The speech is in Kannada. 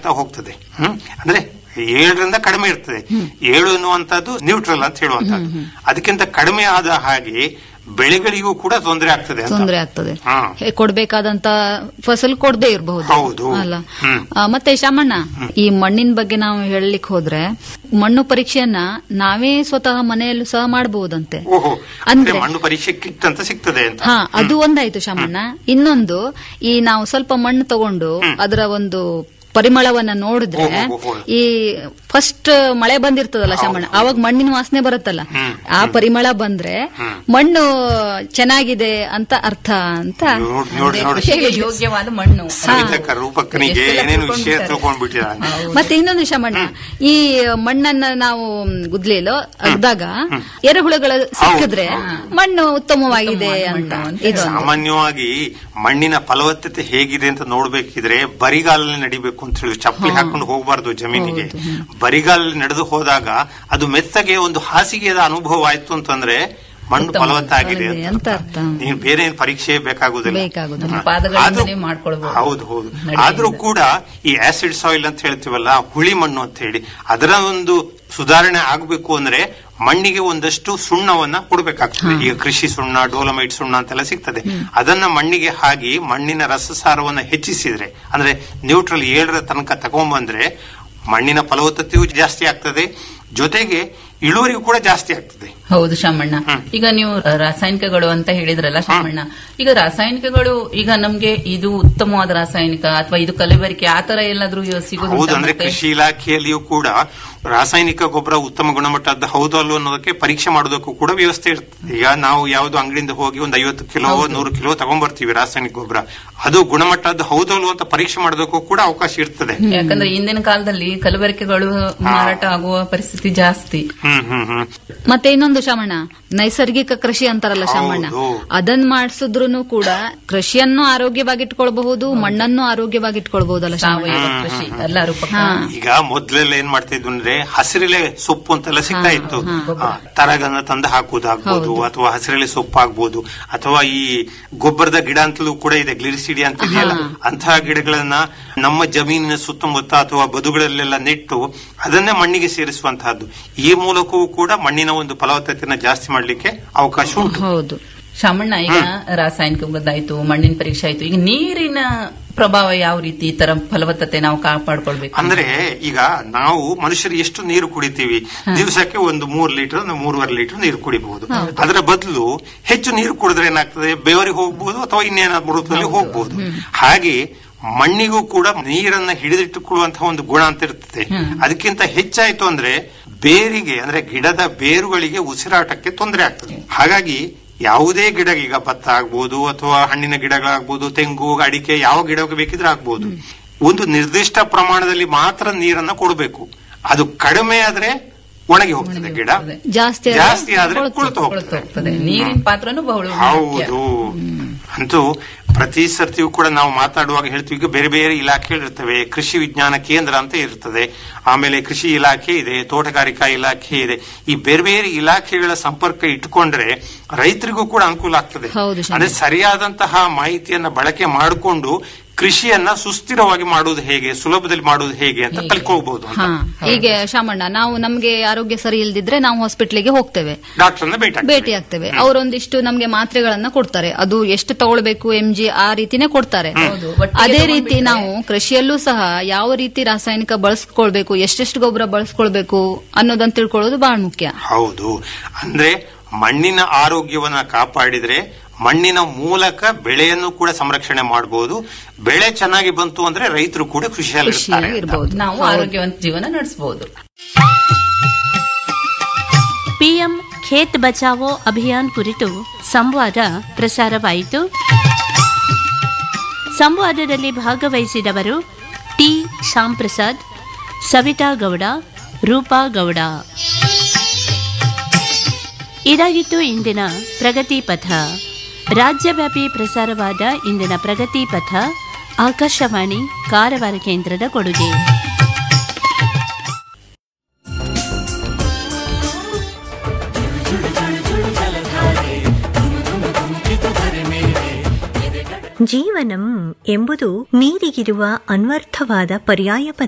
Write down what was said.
ಆಗ್ತಾ ಹೋಗ್ತದೆ ಹ್ಮ್ ಅಂದ್ರೆ ಏಳರಿಂದ ಕಡಿಮೆ ಇರ್ತದೆ ಏಳು ಎನ್ನುವಂತದ್ದು ನ್ಯೂಟ್ರಲ್ ಅಂತ ಹೇಳುವಂತದ್ದು ಅದಕ್ಕಿಂತ ಕಡಿಮೆ ಆದ ಹಾಗೆ ಬೆಳೆಗಳಿಗೂ ಕೂಡ ತೊಂದರೆ ಆಗ್ತದೆ ಅಂತ ತೊಂದರೆ ಆಗ್ತದೆ ಹಾ. ಹೇ, ಕೊಡ್ಬೇಕಾದಂತ ಫಸಲ್ ಕೊಡದೇ ಇರಬಹುದು ಹೌದು. ಅಲ್ಲ ಹ್ಮ್. ಆ, ಮತ್ತೆ ಶಾಮಣ್ಣ ಈ ಮಣ್ಣಿನ ಬಗ್ಗೆ ನಾವು ಹೇಳಲಿಕ್ಕೆ ಹೋದ್ರೆ ಮಣ್ಣು ಪರೀಕ್ಷೆಯನ್ನ ನಾವೇ ಸ್ವತಃ ಮನೆಯಲ್ಲೂ ಸಹ ಮಾಡಬಹುದಂತೆ ಓಹೋ ಅಂದ್ರೆ ಅಂದ್ರೆ ಮಣ್ಣು ಪರೀಕ್ಷೆ ಕಿಟ್ ಅಂತ ಸಿಗ್ತದೆ ಅಂತ ಹಾ ಅದು ಒಂದಾಯ್ತು ಶಾಮಣ್ಣ ಇನ್ನೊಂದು ಈ ನಾವು ಸ್ವಲ್ಪ ಮಣ್ಣು ತಗೊಂಡು ಅದರ ಒಂದು ಪರಿಮಳವನ್ನ ನೋಡಿದ್ರೆ ಓ, ಓ, ಓ. ಈ ಫಸ್ಟ್ ಮಳೆ ಬಂದಿರ್ತದಲ್ಲ ಶಾಮಣ್ಣ ಅವಾಗ ಮಣ್ಣಿನ ವಾಸನೆ ಬರುತ್ತಲ್ಲ ಹ್ಮ್. ಆ ಪರಿಮಳ ಬಂದ್ರೆ ಮಣ್ಣು ಚೆನ್ನಾಗಿದೆ ಅಂತ ಅರ್ಥ ಅಂತ ನೋಡ್- ನೋಡಿ ನೋಡಿ ಕೃಷಿಗೆ ಯೋಗ್ಯವಾದ ಮಣ್ಣು ಸವಿತಕ್ಕ ರೂಪಕ್ಕನಿಗೆ ಎಷ್ಟೆಲ್ಲ ಏನೇನು ವಿಷಯ ತಿಳ್ಕೊಂಡ್ಬಿಟ್ಟಾರೆ. ತಿಳ್ಕೊಂಡ್ಬಿಟ್ಟಿದ್ದಾನೆ ಮತ್ತೆ ಇನ್ನೊಂದು ಶಮಣ್ಣ ಈ ಮಣ್ಣನ್ನ ನಾವು ಗುದ್ಲಿಲು ಅಗ್ದಾಗ ಎರೆಹುಳುಗಳ ಸಿಕ್ಕಿದ್ರೆ ಮಣ್ಣು ಉತ್ತಮವಾಗಿದೆ ಅಂತ ಇದೊಂದು ಸಾಮಾನ್ಯವಾಗಿ ಮಣ್ಣಿನ ಫಲವತ್ತತೆ ಹೇಗಿದೆ ಅಂತ ನೋಡ್ಬೇಕಿದ್ರೆ ಬರಿಗಾಲಲ್ಲಿ ನಡಿಬೇಕು ಅಂತ ಹೇಳಿ ಚಪ್ಪಲಿ ಹಾಕೊಂಡು ಹೋಗಬಾರ್ದು ಜಮೀನಿಗೆ ಬರಿಗಾಲಲ್ಲಿ ನಡೆದು ಹೋದಾಗ ಅದು ಮೆತ್ತಗೆ ಒಂದು ಹಾಸಿಗೆಯ ಅನುಭವ ಆಯ್ತು ಅಂತಂದ್ರೆ ಮಣ್ಣು ಫಲವತ್ತ ಆಗಿದೆ ಆಗಿದೆ ಅಂತ ಅಂತ ಅರ್ಥ. ನೀನು ಬೇರೆ ಏನ್ ಪರೀಕ್ಷೆ ಬೇಕಾಗುದಿಲ್ಲ ಬೇಕಾಗುದಿಲ್ಲ. ನಮ್ಮ ಪಾದಗಳಿಂದಲೇ ಆದ್ರೂ- ಮಾಡ್ಕೊಳ್ಬೋದು. ಹೌದು ಹೌದು ನಡೆಯಿಂದ. ಆದ್ರೂ ಕೂಡ ಈ ಆಸಿಡ್ ಸಾಯಿಲ್ ಅಂತ ಹೇಳ್ತೀವಲ್ಲ ಹುಳಿ ಮಣ್ಣು ಅಂತ ಹೇಳಿ ಅದರ ಒಂದು ಸುಧಾರಣೆ ಆಗಬೇಕು ಅಂದ್ರೆ ಮಣ್ಣಿಗೆ ಒಂದಷ್ಟು ಸುಣ್ಣವನ್ನ ಕೊಡಬೇಕಾಗ್ತದೆ ಈಗ ಕೃಷಿ ಸುಣ್ಣ ಡೋಲಮೈಟ್ ಸುಣ್ಣ ಅಂತೆಲ್ಲ ಸಿಗ್ತದೆ ಅದನ್ನ ಮಣ್ಣಿಗೆ ಹಾಕಿ ಮಣ್ಣಿನ ರಸಸಾರವನ್ನ ಹೆಚ್ಚಿಸಿದ್ರೆ ಅಂದ್ರೆ ನ್ಯೂಟ್ರಲ್ ಏಳರ ತನಕ ತಗೊಂಡ್ಬಂದ್ರೆ ಮಣ್ಣಿನ ಫಲವತ್ತತೆಯೂ ಜಾಸ್ತಿ ಆಗ್ತದೆ ಜೊತೆಗೆ ಇಳುವರಿಯೂ ಕೂಡ ಜಾಸ್ತಿ ಆಗ್ತದೆ ಹೌದು ಶಾಮಣ್ಣ ಈಗ ನೀವು ರಾಸಾಯನಿಕಗಳು ಅಂತ ಹೇಳಿದ್ರಲ್ಲ ಶಾಮಣ್ಣ ಈಗ ರಾಸಾಯನಿಕಗಳು ಈಗ ನಮ್ಗೆ ಇದು ಉತ್ತಮವಾದ ರಾಸಾಯನಿಕ ಅಥವಾ ಇದು ಕಲಬೆರಕೆ ಆ ತರ ಎಲ್ಲಾದ್ರೂ ಸಿಗೋದು ಹೌದು ಅಂದ್ರೆ ಕೃಷಿ ಇಲಾಖೆಯಲ್ಲಿಯೂ ಕೂಡ ರಾಸಾಯನಿಕ ಗೊಬ್ಬರ ಉತ್ತಮ ಗುಣಮಟ್ಟದ ಹೌದು ಅಲ್ವೋ ಅನ್ನೋದಕ್ಕೆ ಪರೀಕ್ಷೆ ಮಾಡೋದಕ್ಕೂ ಕೂಡ ವ್ಯವಸ್ಥೆ ಇರ್ತದೆ ಈಗ ನಾವು ಯಾವ್ದು ಅಂಗಡಿಯಿಂದ ಹೋಗಿ ಒಂದು ಐವತ್ತು ಕಿಲೋ ನೂರು ಕಿಲೋ ತಗೊಂಡ್ಬರ್ತೀವಿ ರಾಸಾಯನಿಕ ಗೊಬ್ಬರ ಅದು ಗುಣಮಟ್ಟದ ಹೌದು ಅಲ್ವೋ ಅಂತ ಪರೀಕ್ಷೆ ಮಾಡೋದಕ್ಕೂ ಕೂಡ ಅವಕಾಶ ಇರ್ತದೆ ಯಾಕಂದ್ರೆ ಇಂದಿನ ಕಾಲದಲ್ಲಿ ಕಲಬೆರಕೆಗಳು ಮಾರಾಟ ಆಗುವ ಪರಿಸ್ಥಿತಿ ಜಾಸ್ತಿ ಹ್ಮ್ ಹ್ಮ್ ಹ್ಮ್ ಮತ್ತೆ ಇನ್ನೊಂದು ಶಾಮಣ್ಣ ನೈಸರ್ಗಿಕ ಕೃಷಿ ಅಂತಾರಲ್ಲ ಶಾಮಣ್ಣ ಹೌದು. ಅದನ್ನ ಮಾಡಿಸಿದ್ರು ಕೂಡ ಕೃಷಿಯನ್ನು ಆರೋಗ್ಯವಾಗಿಟ್ಕೊಳ್ಬಹುದು ಮಣ್ಣನ್ನು ಆರೋಗ್ಯವಾಗಿಟ್ಕೊಳ್ಬಹುದಲ್ಲ ಶಾಮಣ್ಣ ಸಾವಯವ ಕೃಷಿ ಎಲ್ಲರೂ ಪಕ್ಕ ಹಾ. ಈಗ ಮೊದ್ಲೆಲ್ಲ ಏನ್ ಮಾಡ್ತಾ ಇದ್ವು ಅಂದ್ರೆ ಹಸಿರೆಲೆ ಸೊಪ್ಪು ಅಂತೆಲ್ಲ ಸಿಗ್ತಾ ಇತ್ತು ಆ, ತರಗನ್ನ ತಂದು ಹಾಕುವುದಾಗ್ಬೋದು ಅಥವಾ ಹಸಿರೆಲೆ ಸೊಪ್ಪು ಆಗ್ಬೋದು ಅಥವಾ ಈ ಗೊಬ್ಬರದ ಗಿಡ ಅಂತಲೂ ಕೂಡ ಇದೆ ಗ್ಲಿರಿಸಿಡಿ ಅಂತ ಇದೆಯಲ್ಲ ಅಂತಹ ಗಿಡಗಳನ್ನ ನಮ್ಮ ಜಮೀನಿನ ಸುತ್ತಮುತ್ತ ಅಥವಾ ಬದುಗಳಲ್ಲೆಲ್ಲ ನೆಟ್ಟು ಅದನ್ನೇ ಮಣ್ಣಿಗೆ ಸೇರಿಸುವಂತಹದ್ದು ಈ ಮೂಲಕವೂ ಕೂಡ ಮಣ್ಣಿನ ಒಂದು ಫಲವತ್ತತೆಯನ್ನು ಜಾಸ್ತಿ ಮಾಡ್ಲಿಕ್ಕೆ ಅವಕಾಶ ಉಂಟು ಹೌದು ಶಾಮಣ್ಣ ಈಗ ರಾಸಾಯನಿಕ ಗೊತ್ತಾಯ್ತು ಮಣ್ಣಿನ ಪರೀಕ್ಷೆ ಆಯ್ತು ಈಗ ನೀರಿನ ಪ್ರಭಾವ ಯಾವ ರೀತಿ ಈ ತರ ಫಲವತ್ತತೆ ನಾವು ಕಾಪಾಡ್ಕೊಳ್ಬೇಕು ಅಂದ್ರೆ ಈಗ ನಾವು ಮನುಷ್ಯರು ಎಷ್ಟು ನೀರು ಕುಡಿತೀವಿ ದಿವಸಕ್ಕೆ ಒಂದು ಮೂರ್ ಲೀಟರ್ ಒಂದು ಮೂರುವರೆ ಲೀಟರ್ ನೀರು ಕುಡಿಬಹುದು ಅದರ ಬದಲು ಹೆಚ್ಚು ನೀರು ಕುಡಿದ್ರೆ ಏನಾಗ್ತದೆ ಬೆವರಿಗೆ ಹೋಗ್ಬೋದು ಅಥವಾ ಇನ್ನೇನಾದ್ರು ರೂಪದಲ್ಲಿ ಹೋಗ್ಬೋದು ಹಾಗೆ ಮಣ್ಣಿಗೂ ಕೂಡ ನೀರನ್ನ ಹಿಡಿದಿಟ್ಟುಕೊಳ್ಳುವಂತಹ ಒಂದು ಗುಣ ಅಂತ ಇರ್ತದೆ ಅದಕ್ಕಿಂತ ಹೆಚ್ಚಾಯ್ತು ಅಂದ್ರೆ ಬೇರಿಗೆ ಅಂದ್ರೆ ಗಿಡದ ಬೇರುಗಳಿಗೆ ಉಸಿರಾಟಕ್ಕೆ ತೊಂದರೆ ಆಗ್ತದೆ ಹಾಗಾಗಿ ಯಾವುದೇ ಗಿಡ ಈಗ ಭತ್ತ ಆಗ್ಬೋದು ಅಥವಾ ಹಣ್ಣಿನ ಗಿಡಗಳಾಗ್ಬೋದು ತೆಂಗು ಅಡಿಕೆ ಯಾವ ಗಿಡಕ್ಕೆ ಬೇಕಿದ್ರೆ ಆಗ್ಬೋದು ಒಂದು ನಿರ್ದಿಷ್ಟ ಪ್ರಮಾಣದಲ್ಲಿ ಮಾತ್ರ ನೀರನ್ನ ಕೊಡಬೇಕು ಅದು ಕಡಿಮೆ ಆದ್ರೆ ಒಣಗಿ ಹೋಗ್ತದೆ ಗಿಡ ಜಾಸ್ತಿ ಆದ್ರೆ ಜಾಸ್ತಿ ಆದ್ರೆ ಕೊಳ್ತು- ಕುಳಿತು ಕೊಳ್ತು ಹೋಗ್ತದೆ ಹೋಗ್ತದೆ ನೀರಿನ ಪಾತ್ರನೂ ಬಹಳ ಮುಖ್ಯ. ಹೌದು ಅಂತೂ ಪ್ರತಿ ಸರ್ತಿಯೂ ಕೂಡ ನಾವು ಮಾತಾಡುವಾಗ ಹೇಳ್ತೀವಿ ಈಗ ಬೇರೆ ಬೇರೆ ಇಲಾಖೆಗಳು ಇರ್ತವೆ ಕೃಷಿ ವಿಜ್ಞಾನ ಕೇಂದ್ರ ಅಂತ ಇರ್ತದೆ ಆಮೇಲೆ ಕೃಷಿ ಇಲಾಖೆ ಇದೆ ತೋಟಗಾರಿಕಾ ಇಲಾಖೆ ಇದೆ ಈ ಬೇರೆ ಬೇರೆ ಇಲಾಖೆಗಳ ಸಂಪರ್ಕ ಇಟ್ಕೊಂಡ್ರೆ ರೈತರಿಗೂ ಕೂಡ ಅನುಕೂಲ ಆಗ್ತದೆ ಹೌದು, ಶಾಮಿ. ಅಂದ್ರೆ ಸರಿಯಾದಂತಹ ಮಾಹಿತಿಯನ್ನ ಬಳಕೆ ಮಾಡಿಕೊಂಡು ಕೃಷಿಯನ್ನ ಸುಸ್ಥಿರವಾಗಿ ಮಾಡುವುದು ಹೇಗೆ ಸುಲಭದಲ್ಲಿ ಮಾಡುವುದು ಹೇಗೆ ಅಂತ ಕಲ್ಕೋಬಹುದು ಹಾ ಹೀಗೆ ಶಾಮಣ್ಣ ನಾವು ನಮ್ಗೆ ಆರೋಗ್ಯ ಸರಿ ಇಲ್ದಿದ್ರೆ ನಾವು ಹಾಸ್ಪಿಟ್ಲಿಗೆ ಹೋಗ್ತೇವೆ ಡಾಕ್ಟರ್ನ ಭೇಟಿ ಭೇಟಿ ಆಗ್ತೇವೆ ಅವರೊಂದಿಷ್ಟು ನಮ್ಗೆ ಮಾತ್ರೆಗಳನ್ನ ಕೊಡ್ತಾರೆ ಅದು ಎಷ್ಟು ತಗೊಳ್ಬೇಕು ಎಂ ಜಿ ಆ ರೀತಿನೇ ಕೊಡ್ತಾರೆ ಹೌದು. ಒಟ್ಟಿಗೆ ಅದೇ ರೀತಿ ತಗೊಂಡ್ಬಿಟ್ರೆ- ನಾವು ಕೃಷಿಯಲ್ಲೂ ಸಹ ಯಾವ ರೀತಿ ರಾಸಾಯನಿಕ ಬಳಸ್ಕೊಳ್ಬೇಕು ಎಷ್ಟೆಷ್ಟು ಗೊಬ್ಬರ ಬಳಸ್ಕೊಳ್ಬೇಕು ಅನ್ನೋದನ್ನ ತಿಳ್ಕೊಳ್ಳೋದು ಬಹಳ ಮುಖ್ಯ ಹೌದು ಅಂದ್ರೆ ಮಣ್ಣಿನ ಆರೋಗ್ಯವನ್ನ ಕಾಪಾಡಿದ್ರೆ ಮಣ್ಣಿನ ಮೂಲಕ ಬೆಳೆಯನ್ನು ಕೂಡ ಸಂರಕ್ಷಣೆ ಮಾಡಬಹುದು ಬೆಳೆ ಚೆನ್ನಾಗಿ ಬಂತು ಅಂದ್ರೆ ರೈತರು ಕೂಡ ಖುಷಿಯಲ್ಲಿ ಇರ್ತಾರೆ ಅಂತ. ಇರಬಹುದು ನಾವು ಆರೋಗ್ಯವಂತ ಜೀವನ ನಡೆಸಬಹುದು ಪಿಎಂ ಖೇತ್ ಬಚಾವೋ ಅಭಿಯಾನ್ ಕುರಿತು ಸಂವಾದ ಪ್ರಸಾರವಾಯಿತು ಸಂವಾದದಲ್ಲಿ ಭಾಗವಹಿಸಿದವರು ಟಿ ಶ್ಯಾಮ್ ಪ್ರಸಾದ್ ಸವಿತಾ ಗೌಡ ರೂಪಾ ಗೌಡ ಇದಾಗಿತ್ತು ಇಂದಿನ ಪ್ರಗತಿ ಪಥ ರಾಜ್ಯವ್ಯಾಪಿ ಪ್ರಸಾರವಾದ ಇಂದಿನ ಪ್ರಗತಿ ಪಥ ಆಕಾಶವಾಣಿ ಕಾರವಾರ ಕೇಂದ್ರದ ಕೊಡುಗೆ ಜೀವನಂ ಎಂಬುದು ನೀರಿಗಿರುವ ಅನ್ವರ್ಥವಾದ ಪರ್ಯಾಯ ಪದ